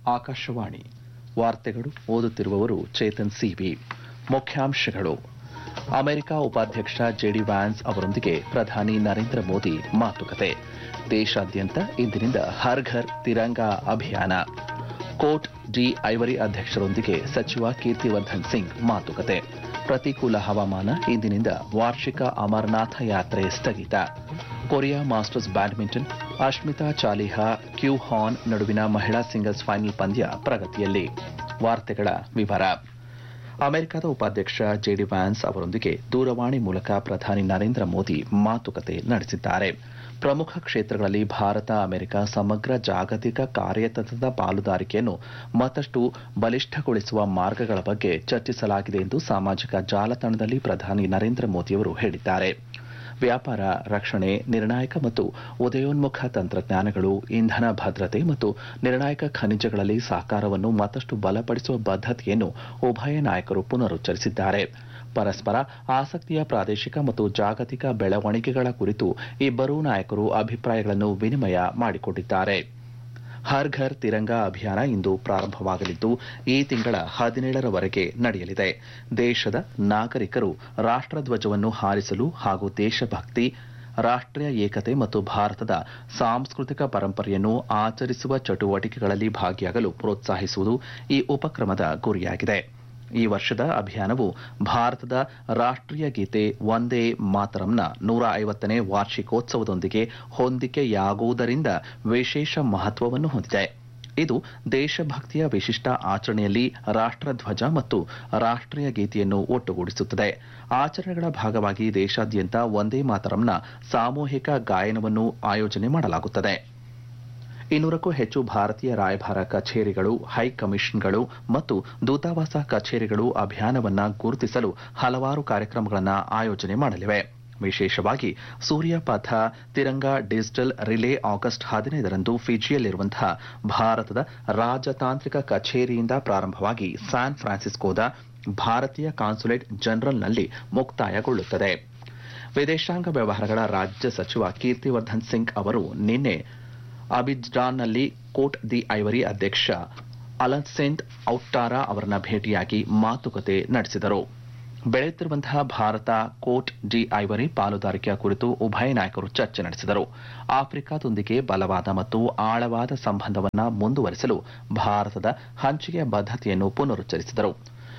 ಆಕಾಶವಾಣಿ ವಾರ್ತೆಗಳು ಓದುತ್ತಿರುವವರು ಚೇತನ್ ಸಿವಿ ಮುಖ್ಯಾಂಶಗಳು ಅಮೆರಿಕ ಉಪಾಧ್ಯಕ್ಷ ಜೆಡಿ ವ್ಯಾನ್ಸ್ ಅವರೊಂದಿಗೆ ಪ್ರಧಾನಿ ನರೇಂದ್ರ ಮೋದಿ ಮಾತುಕತೆ ದೇಶಾದ್ಯಂತ ಇಂದಿನಿಂದ ಹರ್ ಘರ್ ತಿರಂಗಾ ಅಭಿಯಾನ ಕೋಟ್ ಡಿ ಐವರಿ ಅಧ್ಯಕ್ಷರೊಂದಿಗೆ ಸಚಿವ ಕೀರ್ತಿವರ್ಧನ್ ಸಿಂಗ್ ಮಾತುಕತೆ ಪ್ರತಿಕೂಲ ಹವಾಮಾನ ಇಂದಿನಿಂದ ವಾರ್ಷಿಕ ಅಮರನಾಥ ಯಾತ್ರೆ ಸ್ಥಗಿತ Korea masters badminton Ashmita Chaliha ಕ್ಯೂ ಹಾನ್ ನಡುವಿನ ಮಹಿಳಾ ಸಿಂಗಲ್ಸ್ ಫೈನಲ್ ಪಂದ್ಯ ಪ್ರಗತಿಯಲ್ಲಿ ವಾರ್ತೆಗಳ ವಿವರ ಅಮೆರಿಕದ ಉಪಾಧ್ಯಕ್ಷ ಜೆಡಿ ವ್ಯಾನ್ಸ್ ಅವರೊಂದಿಗೆ ದೂರವಾಣಿ ಮೂಲಕ ಪ್ರಧಾನಿ ನರೇಂದ್ರ ಮೋದಿ ಮಾತುಕತೆ ನಡೆಸಿದ್ದಾರೆ ಪ್ರಮುಖ ಕ್ಷೇತ್ರಗಳಲ್ಲಿ ಭಾರತ ಅಮೆರಿಕ ಸಮಗ್ರ ಜಾಗತಿಕ ಕಾರ್ಯತಂತ್ರದ ಪಾಲುದಾರಿಕೆಯನ್ನು ಮತ್ತಷ್ಟು ಬಲಿಷ್ಠಗೊಳಿಸುವ ಮಾರ್ಗಗಳ ಬಗ್ಗೆ ಚರ್ಚಿಸಲಾಗಿದೆ ಎಂದು ಸಾಮಾಜಿಕ ಜಾಲತಾಣದಲ್ಲಿ ಪ್ರಧಾನಿ ನರೇಂದ್ರ ಮೋದಿಯವರು ಹೇಳಿದ್ದಾರೆ ವ್ಯಾಪಾರ ರಕ್ಷಣೆ ನಿರ್ಣಾಯಕ ಮತ್ತು ಉದಯೋನ್ಮುಖ ತಂತ್ರಜ್ಞಾನಗಳು ಇಂಧನ ಭದ್ರತೆ ಮತ್ತು ನಿರ್ಣಾಯಕ ಖನಿಜಗಳಲ್ಲಿ ಸಹಕಾರವನ್ನು ಮತ್ತಷ್ಟು ಬಲಪಡಿಸುವ ಬದ್ಧತೆಯನ್ನು ಉಭಯ ನಾಯಕರು ಪುನರುಚ್ಚರಿಸಿದ್ದಾರೆ ಪರಸ್ಪರ ಆಸಕ್ತಿಯ ಪ್ರಾದೇಶಿಕ ಮತ್ತು ಜಾಗತಿಕ ಬೆಳವಣಿಗೆಗಳ ಕುರಿತು ಇಬ್ಬರೂ ನಾಯಕರು ಅಭಿಪ್ರಾಯಗಳನ್ನು ವಿನಿಮಯ ಮಾಡಿಕೊಂಡಿದ್ದಾರೆ ಹರ್ ಘರ್ ತಿರಂಗಾ ಅಭಿಯಾನ ಇಂದು ಪ್ರಾರಂಭವಾಗಲಿದ್ದು ಈ ತಿಂಗಳ ಹದಿನೇಳರವರೆಗೆ ನಡೆಯಲಿದೆ ದೇಶದ ನಾಗರಿಕರು ರಾಷ್ಟ್ರಧ್ವಜವನ್ನು ಹಾರಿಸಲು ಹಾಗೂ ದೇಶಭಕ್ತಿ ರಾಷ್ಟ್ರೀಯ ಏಕತೆ ಮತ್ತು ಭಾರತದ ಸಾಂಸ್ಕೃತಿಕ ಪರಂಪರೆಯನ್ನು ಆಚರಿಸುವ ಚಟುವಟಿಕೆಗಳಲ್ಲಿ ಭಾಗಿಯಾಗಲು ಪ್ರೋತ್ಸಾಹಿಸುವುದು ಈ ಉಪಕ್ರಮದ ಗುರಿಯಾಗಿದೆ ಈ ವರ್ಷದ ಅಭಿಯಾನವು ಭಾರತದ ರಾಷ್ಟ್ರೀಯ ಗೀತೆ ವಂದೇ ಮಾತರಂನ ನೂರ ಐವತ್ತನೇ ವಾರ್ಷಿಕೋತ್ಸವದೊಂದಿಗೆ ಹೊಂದಿಕೆಯಾಗುವುದರಿಂದ ವಿಶೇಷ ಮಹತ್ವವನ್ನು ಹೊಂದಿದೆ ಇದು ದೇಶಭಕ್ತಿಯ ವಿಶಿಷ್ಟ ಆಚರಣೆಯಲ್ಲಿ ರಾಷ್ಟ್ರಧ್ವಜ ಮತ್ತು ರಾಷ್ಟ್ರೀಯ ಗೀತೆಯನ್ನು ಒಟ್ಟುಗೂಡಿಸುತ್ತದೆ ಆಚರಣೆಗಳ ಭಾಗವಾಗಿ ದೇಶಾದ್ಯಂತ ವಂದೇ ಮಾತರಂನ ಸಾಮೂಹಿಕ ಗಾಯನವನ್ನು ಆಯೋಜನೆ ಮಾಡಲಾಗುತ್ತದೆ ಇನ್ನೂರಕ್ಕೂ ಹೆಚ್ಚು ಭಾರತೀಯ ರಾಯಭಾರ ಕಚೇರಿಗಳು ಹೈಕಮಿಷನ್ಗಳು ಮತ್ತು ದೂತಾವಾಸ ಕಚೇರಿಗಳು ಅಭಿಯಾನವನ್ನ ಗುರುತಿಸಲು ಹಲವಾರು ಕಾರ್ಯಕ್ರಮಗಳನ್ನು ಆಯೋಜನೆ ಮಾಡಲಿವೆ ವಿಶೇಷವಾಗಿ Suryapatha Tiranga digital relay August ಹದಿನೈದರಂದು ಫಿಜಿಯಲ್ಲಿರುವಂತಹ ಭಾರತದ ರಾಜತಾಂತ್ರಿಕ ಕಚೇರಿಯಿಂದ ಪ್ರಾರಂಭವಾಗಿ ಸ್ಯಾನ್ ಫ್ರಾನ್ಸಿಸ್ಕೋದ ಭಾರತೀಯ ಕಾನ್ಸುಲೇಟ್ ಜನರಲ್ನಲ್ಲಿ ಮುಕ್ತಾಯಗೊಳ್ಳುತ್ತದೆ ವಿದೇಶಾಂಗ ವ್ಯವಹಾರಗಳ ರಾಜ್ಯ ಸಚಿವ ಕೀರ್ತಿವರ್ಧನ್ ಸಿಂಗ್ ಅವರು ನಿನ್ನೆ ಅಬಿಜ್ಡಾನ್ನಲ್ಲಿ ಕೋಟ್ ದಿ ಐವರಿ ಅಧ್ಯಕ್ಷ ಅಲನ್ಸೆಂಟ್ ಔಟ್ಟಾರಾ ಅವರನ್ನ ಭೇಟಿಯಾಗಿ ಮಾತುಕತೆ ನಡೆಸಿದರು ಬೆಳೆಯುತ್ತಿರುವಂತಹ ಭಾರತ ಕೋಟ್ ಡಿ ಐವರಿ ಪಾಲುದಾರಿಕೆಯ ಕುರಿತು ಉಭಯ ನಾಯಕರು ಚರ್ಚೆ ನಡೆಸಿದರು ಆಫ್ರಿಕಾದೊಂದಿಗೆ ಬಲವಾದ ಮತ್ತು ಆಳವಾದ ಸಂಬಂಧವನ್ನು ಮುಂದುವರಿಸಲು ಭಾರತದ ಹಂಚಿಕೆಯ ಬದ್ಧತೆಯನ್ನು ಪುನರುಚ್ಚರಿಸಿದರು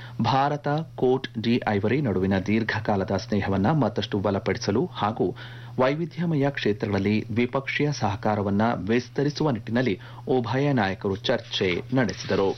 ಭಾರತ ಕೋಟ್ ಡಿ ಐವರಿ ನಡುವಿನ ದೀರ್ಘಕಾಲದ ಸ್ನೇಹವನ್ನು ಮತ್ತಷ್ಟು ಬಲಪಡಿಸಲು ಹಾಗೂ ವೈವಿಧ್ಯಮಯ ಕ್ಷೇತ್ರಗಳಲ್ಲಿ ದ್ವಿಪಕ್ಷೀಯ ಸಹಕಾರವನ್ನು ವಿಸ್ತರಿಸುವ ನಿಟ್ಟಿನಲ್ಲಿ ಉಭಯ ನಾಯಕರು ಚರ್ಚೆ ನಡೆಸಿದರು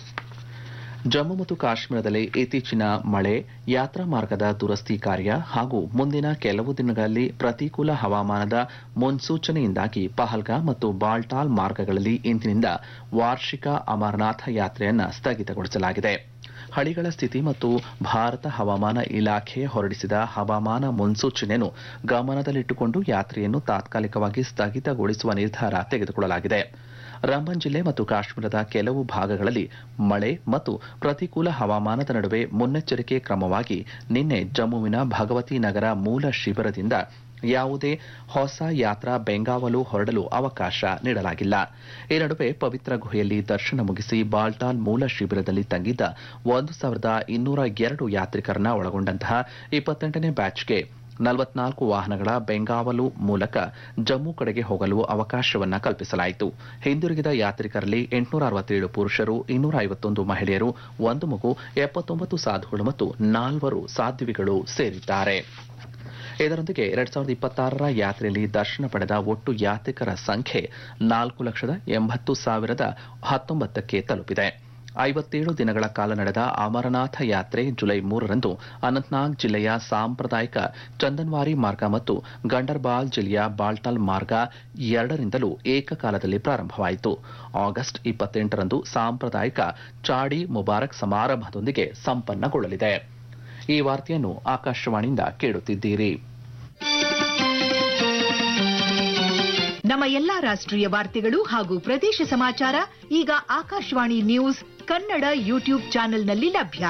ಜಮ್ಮು ಮತ್ತು ಕಾಶ್ಮೀರದಲ್ಲಿ ಇತ್ತೀಚಿನ ಮಳೆ ಯಾತ್ರಾ ಮಾರ್ಗದ ದುರಸ್ತಿ ಕಾರ್ಯ ಹಾಗೂ ಮುಂದಿನ ಕೆಲವು ದಿನಗಳಲ್ಲಿ ಪ್ರತಿಕೂಲ ಹವಾಮಾನದ ಮುನ್ಸೂಚನೆಯಿಂದಾಗಿ ಪಹಲ್ಗಾಮ್ ಮತ್ತು ಬಾಲ್ಟಾಲ್ ಮಾರ್ಗಗಳಲ್ಲಿ ಇಂದಿನಿಂದ ವಾರ್ಷಿಕ ಅಮರನಾಥ ಯಾತ್ರೆಯನ್ನು ಸ್ಥಗಿತಗೊಳಿಸಲಾಗಿದೆ ಹಳಿಗಳ ಸ್ಥಿತಿ ಮತ್ತು ಭಾರತ ಹವಾಮಾನ ಇಲಾಖೆ ಹೊರಡಿಸಿದ ಹವಾಮಾನ ಮುನ್ಸೂಚನೆಯನ್ನು ಗಮನದಲ್ಲಿಟ್ಟುಕೊಂಡು ಯಾತ್ರೆಯನ್ನು ತಾತ್ಕಾಲಿಕವಾಗಿ ಸ್ಥಗಿತಗೊಳಿಸುವ ನಿರ್ಧಾರ ತೆಗೆದುಕೊಳ್ಳಲಾಗಿದೆ ರಂಬನ್ ಜಿಲ್ಲೆ ಮತ್ತು ಕಾಶ್ಮೀರದ ಕೆಲವು ಭಾಗಗಳಲ್ಲಿ ಮಳೆ ಮತ್ತು ಪ್ರತಿಕೂಲ ಹವಾಮಾನದ ನಡುವೆ ಮುನ್ನೆಚ್ಚರಿಕೆ ಕ್ರಮವಾಗಿ ನಿನ್ನೆ ಜಮ್ಮುವಿನ ಭಗವತಿ ನಗರ ಮೂಲ ಶಿಬಿರದಿಂದ ಯಾವುದೇ ಹೊಸ ಯಾತ್ರಾ ಬೆಂಗಾವಲು ಹೊರಡಲು ಅವಕಾಶ ನೀಡಲಾಗಿಲ್ಲ ಈ ನಡುವೆ ಪವಿತ್ರ ಗುಹೆಯಲ್ಲಿ ದರ್ಶನ ಮುಗಿಸಿ ಬಾಲ್ಟಾಲ್ ಮೂಲ ಶಿಬಿರದಲ್ಲಿ ತಂಗಿದ್ದ ಒಂದು ಸಾವಿರದ ಇನ್ನೂರ ಎರಡು ಯಾತ್ರಿಕರನ್ನ ಒಳಗೊಂಡಂತಹ ಇಪ್ಪತ್ತೆಂಟನೇ ಬ್ಯಾಚ್ಗೆ ನಲವತ್ನಾಲ್ಕು ವಾಹನಗಳ ಬೆಂಗಾವಲು ಮೂಲಕ ಜಮ್ಮು ಕಡೆಗೆ ಹೋಗಲು ಅವಕಾಶವನ್ನ ಕಲ್ಪಿಸಲಾಯಿತು ಹಿಂದಿರುಗಿದ ಯಾತ್ರಿಕರಲ್ಲಿ ಎಂಟುನೂರ ಅರವತ್ತೇಳು ಪುರುಷರು ಇನ್ನೂರ ಐವತ್ತೊಂದು ಮಹಿಳೆಯರು ಒಂದು ಮಗು ಎಪ್ಪತ್ತೊಂಬತ್ತು ಸಾಧುಗಳು ಮತ್ತು ನಾಲ್ವರು ಸಾಧ್ವಿಗಳು ಸೇರಿದ್ದಾರೆ ಇದರೊಂದಿಗೆ ಎರಡ್ ಸಾವಿರದ ಇಪ್ಪತ್ತಾರರ ಯಾತ್ರೆಯಲ್ಲಿ ದರ್ಶನ ಪಡೆದ ಒಟ್ಟು ಯಾತ್ರಿಕರ ಸಂಖ್ಯೆ ನಾಲ್ಕು ಲಕ್ಷದ ಎಂಬತ್ತು ಸಾವಿರದ ಹತ್ತೊಂಬತ್ತಕ್ಕೆ ತಲುಪಿದೆ ಐವತ್ತೇಳು ದಿನಗಳ ಕಾಲ ನಡೆದ ಅಮರನಾಥ ಯಾತ್ರೆ ಜುಲೈ ಮೂರರಂದು ಅನಂತನಾಗ್ ಜಿಲ್ಲೆಯ ಸಾಂಪ್ರದಾಯಿಕ ಚಂದನ್ವಾರಿ ಮಾರ್ಗ ಮತ್ತು ಗಂಡರ್ಬಾಲ್ ಜಿಲ್ಲೆಯ ಬಾಲ್ಟಾಲ್ ಮಾರ್ಗ ಎರಡರಿಂದಲೂ ಏಕಕಾಲದಲ್ಲಿ ಪ್ರಾರಂಭವಾಯಿತು ಆಗಸ್ಟ್ ಇಪ್ಪತ್ತೆಂಟರಂದು ಸಾಂಪ್ರದಾಯಿಕ ಚಾಡಿ ಮುಬಾರಕ್ ಸಮಾರಂಭದೊಂದಿಗೆ ಸಂಪನ್ನಗೊಳ್ಳಲಿದೆ ಈ ವಾರ್ತೆಯನ್ನು ಆಕಾಶವಾಣಿಯಿಂದ ಕೇಳುತ್ತಿದ್ದೀರಿ ನಮ್ಮ ಎಲ್ಲಾ ರಾಷ್ಟ್ರೀಯ ವಾರ್ತೆಗಳು ಹಾಗೂ ಪ್ರದೇಶ ಸಮಾಚಾರ ಈಗ ಆಕಾಶವಾಣಿ ನ್ಯೂಸ್ ಕನ್ನಡ ಯೂಟ್ಯೂಬ್ ಚಾನೆಲ್ನಲ್ಲಿ ಲಭ್ಯ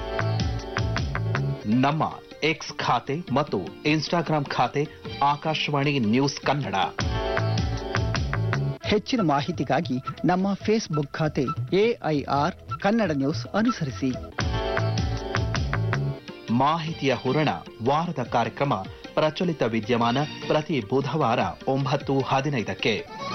ನಮ್ಮ ಎಕ್ಸ್ ಖಾತೆ ಮತ್ತು ಇನ್ಸ್ಟಾಗ್ರಾಂ ಖಾತೆ ಆಕಾಶವಾಣಿ ನ್ಯೂಸ್ ಕನ್ನಡ ಹೆಚ್ಚಿನ ಮಾಹಿತಿಗಾಗಿ ನಮ್ಮ ಫೇಸ್ಬುಕ್ ಖಾತೆ ಎಐಆರ್ ಕನ್ನಡ ನ್ಯೂಸ್ ಅನುಸರಿಸಿ ಮಾಹಿತಿಯ ಹೂರಣ ವಾರದ ಕಾರ್ಯಕ್ರಮ ಪ್ರಚಲಿತ ವಿದ್ಯಮಾನ ಪ್ರತಿ ಬುಧವಾರ ಒಂಬತ್ತು ಹದಿನೈದಕ್ಕೆ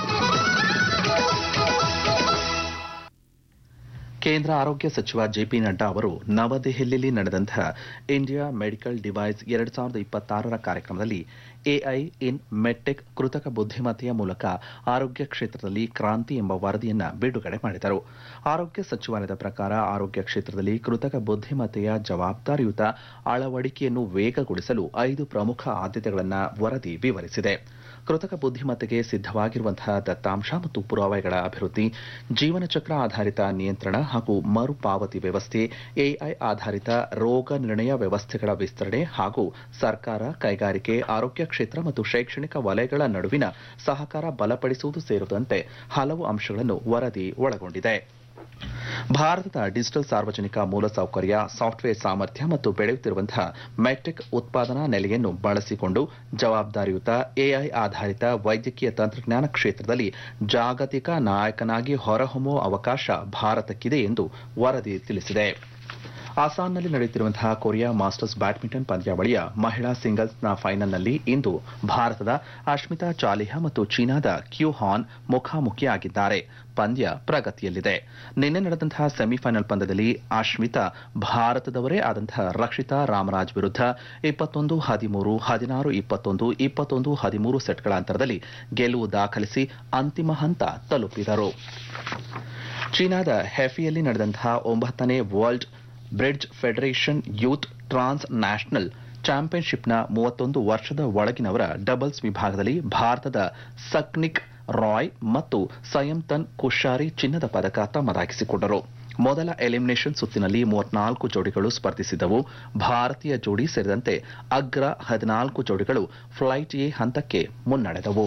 ಕೇಂದ್ರ ಆರೋಗ್ಯ ಸಚಿವ ಜೆಪಿ ನಡ್ಡಾ ಅವರು ನವದೆಹಲಿಯಲ್ಲಿ ನಡೆದಂತಹ ಇಂಡಿಯಾ ಮೆಡಿಕಲ್ ಡಿವೈಸ್ ಎರಡ್ ಸಾವಿರದ ಇಪ್ಪತ್ತಾರರ ಕಾರ್ಯಕ್ರಮದಲ್ಲಿ ಎಐ ಇನ್ ಮೆಟ್ಟೆಕ್ ಕೃತಕ ಬುದ್ಧಿಮತ್ತೆಯ ಮೂಲಕ ಆರೋಗ್ಯ ಕ್ಷೇತ್ರದಲ್ಲಿ ಕ್ರಾಂತಿ ಎಂಬ ವರದಿಯನ್ನ ಬಿಡುಗಡೆ ಮಾಡಿದರು ಆರೋಗ್ಯ ಸಚಿವಾಲಯದ ಪ್ರಕಾರ ಆರೋಗ್ಯ ಕ್ಷೇತ್ರದಲ್ಲಿ ಕೃತಕ ಬುದ್ಧಿಮತ್ತೆಯ ಜವಾಬ್ದಾರಿಯುತ ಅಳವಡಿಕೆಯನ್ನು ವೇಗಗೊಳಿಸಲು ಐದು ಪ್ರಮುಖ ಆದ್ಯತೆಗಳನ್ನು ವರದಿ ವಿವರಿಸಿದೆ ಕೃತಕ ಬುದ್ಧಿಮತ್ತೆಗೆ ಸಿದ್ಧವಾಗಿರುವಂತಹ ದತ್ತಾಂಶ ಮತ್ತು ಪುರಾವೆಗಳ ಅಭಿವೃದ್ಧಿ ಜೀವನ ಚಕ್ರ ಆಧಾರಿತ ನಿಯಂತ್ರಣ ಹಾಗೂ ಮರುಪಾವತಿ ವ್ಯವಸ್ಥೆ ಎಐ ಆಧಾರಿತ ರೋಗ ನಿರ್ಣಯ ವ್ಯವಸ್ಥೆಗಳ ವಿಸ್ತರಣೆ ಹಾಗೂ ಸರ್ಕಾರ ಕೈಗಾರಿಕೆ ಆರೋಗ್ಯ ಕ್ಷೇತ್ರ ಮತ್ತು ಶೈಕ್ಷಣಿಕ ವಲಯಗಳ ನಡುವಿನ ಸಹಕಾರ ಬಲಪಡಿಸುವುದು ಸೇರಿದಂತೆ ಹಲವು ಅಂಶಗಳನ್ನು ವರದಿ ಒಳಗೊಂಡಿದೆ ಭಾರತದ ಡಿಜಿಟಲ್ ಸಾರ್ವಜನಿಕ ಮೂಲಸೌಕರ್ಯ ಸಾಫ್ಟ್ವೇರ್ ಸಾಮರ್ಥ್ಯ ಮತ್ತು ಬೆಳೆಯುತ್ತಿರುವಂತಹ ಮೆಟ್ರಿಕ್ ಉತ್ಪಾದನಾ ನೆಲೆಯನ್ನು ಬಳಸಿಕೊಂಡು ಜವಾಬ್ದಾರಿಯುತ ಎಐ ಆಧಾರಿತ ವೈದ್ಯಕೀಯ ತಂತ್ರಜ್ಞಾನ ಕ್ಷೇತ್ರದಲ್ಲಿ ಜಾಗತಿಕ ನಾಯಕನಾಗಿ ಹೊರಹೊಮ್ಮುವ ಅವಕಾಶ ಭಾರತಕ್ಕಿದೆ ಎಂದು ವರದಿ ತಿಳಿಸಿದೆ ಅಸ್ಸಾಂನಲ್ಲಿ ನಡೆಯುತ್ತಿರುವಂತಹ ಕೊರಿಯಾ ಮಾಸ್ಟರ್ಸ್ ಬ್ಯಾಡ್ಮಿಂಟನ್ ಪಂದ್ಯಾವಳಿಯ ಮಹಿಳಾ ಸಿಂಗಲ್ಸ್ನ ಫೈನಲ್ನಲ್ಲಿ ಇಂದು ಭಾರತದ ಅಶ್ಮಿತಾ ಚಾಲಿಹಾ ಮತ್ತು ಚೀನಾದ ಕ್ಯೂ ಹಾನ್ ಮುಖಾಮುಖಿಯಾಗಿದ್ದಾರೆ ಪಂದ್ಯ ಪ್ರಗತಿಯಲ್ಲಿದೆ ನಿನ್ನೆ ನಡೆದಂತಹ ಸೆಮಿಫೈನಲ್ ಪಂದ್ಯದಲ್ಲಿ ಅಶ್ಮಿತಾ ಭಾರತದವರೇ ಆದಂತಹ ರಕ್ಷಿತಾ ರಾಮರಾಜ್ ವಿರುದ್ಧ ಇಪ್ಪತ್ತೊಂದು ಹದಿಮೂರು ಹದಿನಾರು ಇಪ್ಪತ್ತೊಂದು ಇಪ್ಪತ್ತೊಂದು ಹದಿಮೂರು ಸೆಟ್ಗಳ ಅಂತರದಲ್ಲಿ ಗೆಲುವು ದಾಖಲಿಸಿ ಅಂತಿಮ ಹಂತ ತಲುಪಿದರು ಚೀನಾದ ಹೆಫಿಯಲ್ಲಿ ನಡೆದಂತಹ ಒಂಬತ್ತನೇ world bridge federation youth transnational ಚಾಂಪಿಯನ್ಶಿಪ್ನ ಮೂವತ್ತೊಂದು ವರ್ಷದ ಒಳಗಿನವರ ಡಬಲ್ಸ್ ವಿಭಾಗದಲ್ಲಿ ಭಾರತದ ಸಕ್ನಿಕ್ ರಾಯ್ ಮತ್ತು ಸಂಯಂತನ್ ಕುಶಾರಿ ಚಿನ್ನದ ಪದಕ ತಮ್ಮದಾಗಿಸಿಕೊಂಡರು ಮೊದಲ ಎಲಿಮಿನೇಷನ್ ಸುತ್ತಿನಲ್ಲಿ ಮೂವತ್ನಾಲ್ಕು ಜೋಡಿಗಳು ಸ್ಪರ್ಧಿಸಿದ್ದವು ಭಾರತೀಯ ಜೋಡಿ ಸೇರಿದಂತೆ ಅಗ್ರ ಹದಿನಾಲ್ಕು ಜೋಡಿಗಳು ಫ್ಲೈಟ್ ಎ ಹಂತಕ್ಕೆ ಮುನ್ನಡೆದವು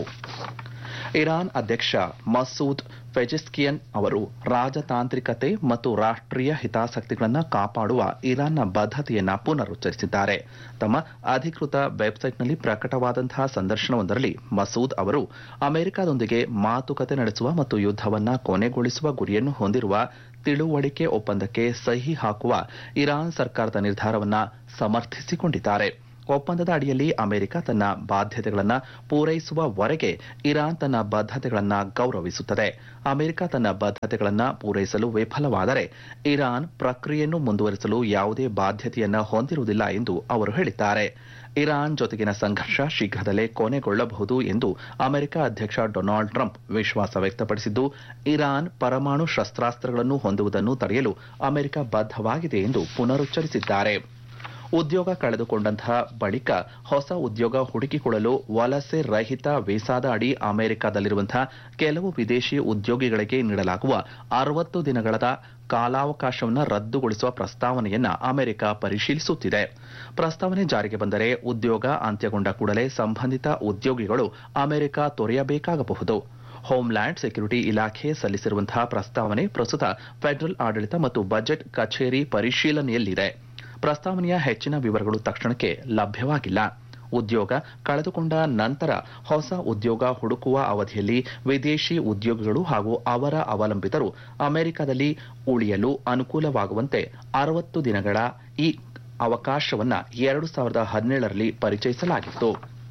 ಇರಾನ್ ಅಧ್ಯಕ್ಷ ಮಸೂದ್ ಫೆಜಿಸ್ಕಿಯನ್ ಅವರು ರಾಜತಾಂತ್ರಿಕತೆ ಮತ್ತು ರಾಷ್ಟ್ರೀಯ ಹಿತಾಸಕ್ತಿಗಳನ್ನು ಕಾಪಾಡುವ ಇರಾನ್ನ ಬದ್ಧತೆಯನ್ನ ಪುನರುಚ್ಚರಿಸಿದ್ದಾರೆ ತಮ್ಮ ಅಧಿಕೃತ ವೆಬ್ಸೈಟ್ನಲ್ಲಿ ಪ್ರಕಟವಾದಂತಹ ಸಂದರ್ಶನವೊಂದರಲ್ಲಿ ಮಸೂದ್ ಅವರು ಅಮೆರಿಕದೊಂದಿಗೆ ಮಾತುಕತೆ ನಡೆಸುವ ಮತ್ತು ಯುದ್ಧವನ್ನ ಕೊನೆಗೊಳಿಸುವ ಗುರಿಯನ್ನು ಹೊಂದಿರುವ ತಿಳುವಳಿಕೆ ಒಪ್ಪಂದಕ್ಕೆ ಸಹಿ ಹಾಕುವ ಇರಾನ್ ಸರ್ಕಾರದ ನಿರ್ಧಾರವನ್ನ ಸಮರ್ಥಿಸಿಕೊಂಡಿದ್ದಾರೆ ಒಪ್ಪಂದದ ಅಡಿಯಲ್ಲಿ ಅಮೆರಿಕ ತನ್ನ ಬಾಧ್ಯತೆಗಳನ್ನು ಪೂರೈಸುವವರೆಗೆ ಇರಾನ್ ತನ್ನ ಬದ್ಧತೆಗಳನ್ನು ಗೌರವಿಸುತ್ತದೆ ಅಮೆರಿಕ ತನ್ನ ಬದ್ಧತೆಗಳನ್ನು ಪೂರೈಸಲು ವಿಫಲವಾದರೆ ಇರಾನ್ ಪ್ರಕ್ರಿಯೆಯನ್ನು ಮುಂದುವರಿಸಲು ಯಾವುದೇ ಬಾಧ್ಯತೆಯನ್ನು ಹೊಂದಿರುವುದಿಲ್ಲ ಎಂದು ಅವರು ಹೇಳಿದ್ದಾರೆ ಇರಾನ್ ಜೊತೆಗಿನ ಸಂಘರ್ಷ ಶೀಘ್ರದಲ್ಲೇ ಕೊನೆಗೊಳ್ಳಬಹುದು ಎಂದು ಅಮೆರಿಕ ಅಧ್ಯಕ್ಷ ಡೊನಾಲ್ಡ್ ಟ್ರಂಪ್ ವಿಶ್ವಾಸ ವ್ಯಕ್ತಪಡಿಸಿದ್ದು ಇರಾನ್ ಪರಮಾಣು ಶಸ್ತ್ರಾಸ್ತ್ರಗಳನ್ನು ಹೊಂದುವುದನ್ನು ತಡೆಯಲು ಅಮೆರಿಕ ಬದ್ಧವಾಗಿದೆ ಎಂದು ಪುನರುಚ್ಚರಿಸಿದ್ದಾರೆ ಉದ್ಯೋಗ ಕಳೆದುಕೊಂಡಂತಹ ಬಳಿಕ ಹೊಸ ಉದ್ಯೋಗ ಹುಡುಕಿಕೊಳ್ಳಲು ವಲಸೆ ರಹಿತ ವೀಸಾದ ಅಡಿ ಅಮೆರಿಕದಲ್ಲಿರುವಂತಹ ಕೆಲವು ವಿದೇಶಿ ಉದ್ಯೋಗಿಗಳಿಗೆ ನೀಡಲಾಗುವ ಅರವತ್ತು ದಿನಗಳ ಕಾಲಾವಕಾಶವನ್ನು ರದ್ದುಗೊಳಿಸುವ ಪ್ರಸ್ತಾವನೆಯನ್ನ ಅಮೆರಿಕ ಪರಿಶೀಲಿಸುತ್ತಿದೆ ಪ್ರಸ್ತಾವನೆ ಜಾರಿಗೆ ಬಂದರೆ ಉದ್ಯೋಗ ಅಂತ್ಯಗೊಂಡ ಕೂಡಲೇ ಸಂಬಂಧಿತ ಉದ್ಯೋಗಿಗಳು ಅಮೆರಿಕ ತೊರೆಯಬೇಕಾಗಬಹುದು ಹೋಮ್ಲ್ಯಾಂಡ್ ಸೆಕ್ಯೂರಿಟಿ ಇಲಾಖೆ ಸಲ್ಲಿಸಿರುವಂತಹ ಪ್ರಸ್ತಾವನೆ ಪ್ರಸ್ತುತ ಫೆಡರಲ್ ಆಡಳಿತ ಮತ್ತು ಬಜೆಟ್ ಕಚೇರಿ ಪರಿಶೀಲನೆಯಲ್ಲಿದೆ ಪ್ರಸ್ತಾವನೆಯ ಹೆಚ್ಚಿನ ವಿವರಗಳು ತಕ್ಷಣಕ್ಕೆ ಲಭ್ಯವಾಗಿಲ್ಲ ಉದ್ಯೋಗ ಕಳೆದುಕೊಂಡ ನಂತರ ಹೊಸ ಉದ್ಯೋಗ ಹುಡುಕುವ ಅವಧಿಯಲ್ಲಿ ವಿದೇಶಿ ಉದ್ಯೋಗಿಗಳು ಹಾಗೂ ಅವರ ಅವಲಂಬಿತರು ಅಮೆರಿಕದಲ್ಲಿ ಉಳಿಯಲು ಅನುಕೂಲವಾಗುವಂತೆ ಅರವತ್ತು ದಿನಗಳ ಈ ಅವಕಾಶವನ್ನ ಎರಡು ಸಾವಿರದ ಹದಿನೇಳರಲ್ಲಿ ಪರಿಚಯಿಸಲಾಗಿತ್ತು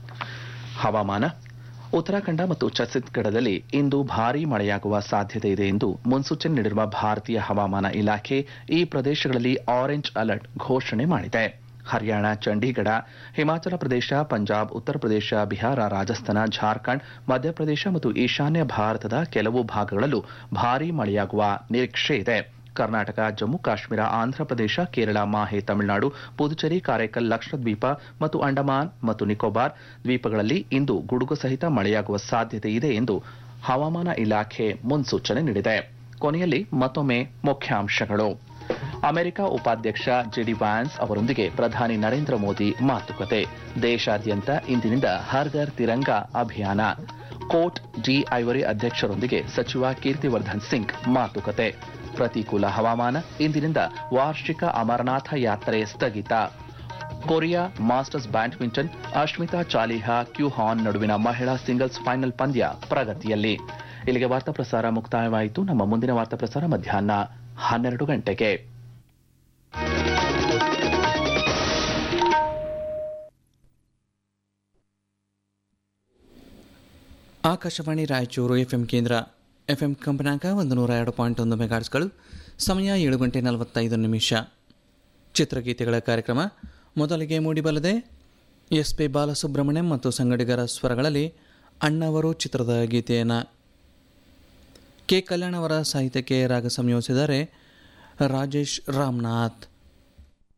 ಹವಾಮಾನ ಉತ್ತರಾಖಂಡ ಮತ್ತು ಛತ್ತೀಸ್ಗಢದಲ್ಲಿ ಇಂದು ಭಾರೀ ಮಳೆಯಾಗುವ ಸಾಧ್ಯತೆ ಇದೆ ಎಂದು ಮುನ್ಸೂಚನೆ ನೀಡಿರುವ ಭಾರತೀಯ ಹವಾಮಾನ ಇಲಾಖೆ ಈ ಪ್ರದೇಶಗಳಲ್ಲಿ ಆರೆಂಜ್ ಅಲರ್ಟ್ ಘೋಷಣೆ ಮಾಡಿದೆ ಹರಿಯಾಣ ಚಂಡೀಗಢ ಹಿಮಾಚಲ ಪ್ರದೇಶ ಪಂಜಾಬ್ ಉತ್ತರ ಪ್ರದೇಶ ಬಿಹಾರ ರಾಜಸ್ಥಾನ ಜಾರ್ಖಂಡ್ ಮಧ್ಯಪ್ರದೇಶ ಮತ್ತು ಈಶಾನ್ಯ ಭಾರತದ ಕೆಲವು ಭಾಗಗಳಲ್ಲೂ ಭಾರೀ ಮಳೆಯಾಗುವ ನಿರೀಕ್ಷೆ ಇದೆ ಕರ್ನಾಟಕ ಜಮ್ಮು ಕಾಶ್ಮೀರ ಆಂಧ್ರಪ್ರದೇಶ ಕೇರಳ ಮಾಹೆ ತಮಿಳುನಾಡು ಪುದುಚೇರಿ ಕಾರೈಕಲ್ ಲಕ್ಷದ್ವೀಪ ಮತ್ತು ಅಂಡಮಾನ್ ಮತ್ತು ನಿಕೋಬಾರ್ ದ್ವೀಪಗಳಲ್ಲಿ ಇಂದು ಗುಡುಗು ಸಹಿತ ಮಳೆಯಾಗುವ ಸಾಧ್ಯತೆ ಇದೆ ಎಂದು ಹವಾಮಾನ ಇಲಾಖೆ ಮುನ್ಸೂಚನೆ ನೀಡಿದೆ ಕೊನೆಯಲ್ಲಿ ಮತ್ತೊಮ್ಮೆ ಮುಖ್ಯಾಂಶಗಳು ಅಮೆರಿಕ ಉಪಾಧ್ಯಕ್ಷ ಜೆಡಿ ವ್ಯಾನ್ಸ್ ಅವರೊಂದಿಗೆ ಪ್ರಧಾನಿ ನರೇಂದ್ರ ಮೋದಿ ಮಾತುಕತೆ ದೇಶಾದ್ಯಂತ ಇಂದಿನಿಂದ ಹರ್ ಘರ್ ತಿರಂಗ ಅಭಿಯಾನ ಕೋಟ್ ಡಿ ಐವರಿ ಅಧ್ಯಕ್ಷರೊಂದಿಗೆ ಸಚಿವ ಕೀರ್ತಿವರ್ಧನ್ ಸಿಂಗ್ ಮಾತುಕತೆ ಪ್ರತಿಕೂಲ ಹವಾಮಾನ ಇಂದಿನಿಂದ ವಾರ್ಷಿಕ ಅಮರನಾಥ ಯಾತ್ರೆ ಸ್ಥಗಿತ Korea masters badminton Ashmita Chaliha ಕ್ಯೂ ಹಾನ್ ನಡುವಿನ ಮಹಿಳಾ ಸಿಂಗಲ್ಸ್ ಫೈನಲ್ ಪಂದ್ಯ ಪ್ರಗತಿಯಲ್ಲಿ ಇಲ್ಲಿಗೆ ವಾರ್ತಾ ಪ್ರಸಾರ ಮುಕ್ತಾಯವಾಯಿತು ನಮ್ಮ ಮುಂದಿನ ವಾರ್ತಾ ಪ್ರಸಾರ ಮಧ್ಯಾಹ್ನ ಹನ್ನೆರಡು ಗಂಟೆಗೆ ಆಕಾಶವಾಣಿ ರಾಯಚೂರು ಎಫ್ ಎಂ ಕೇಂದ್ರ ಎಫ್ ಎಂ ಕಂಪನಾಂಕ ಒಂದು ನೂರ ಎರಡು ಪಾಯಿಂಟ್ ಒಂದು ಮೆಗಾಟ್ಸ್ಗಳು ಸಮಯ ಏಳು ಗಂಟೆ ನಲವತ್ತೈದು ನಿಮಿಷ ಚಿತ್ರಗೀತೆಗಳ ಕಾರ್ಯಕ್ರಮ ಮೊದಲಿಗೆ ಮೂಡಿಬಲ್ಲದೆ ಎಸ್ ಪಿ ಬಾಲಸುಬ್ರಹ್ಮಣ್ಯಂ ಮತ್ತು ಸಂಗಡಿಗರ ಸ್ವರಗಳಲ್ಲಿ ಅಣ್ಣವರು ಚಿತ್ರದ ಗೀತೆಯನ್ನು ಕೆ ಕಲ್ಯಾಣ್ ಅವರ ಸಾಹಿತ್ಯಕ್ಕೆ ರಾಗ ಸಂಯೋಜಿಸಿದರೆ ರಾಜೇಶ್ ರಾಮನಾಥ್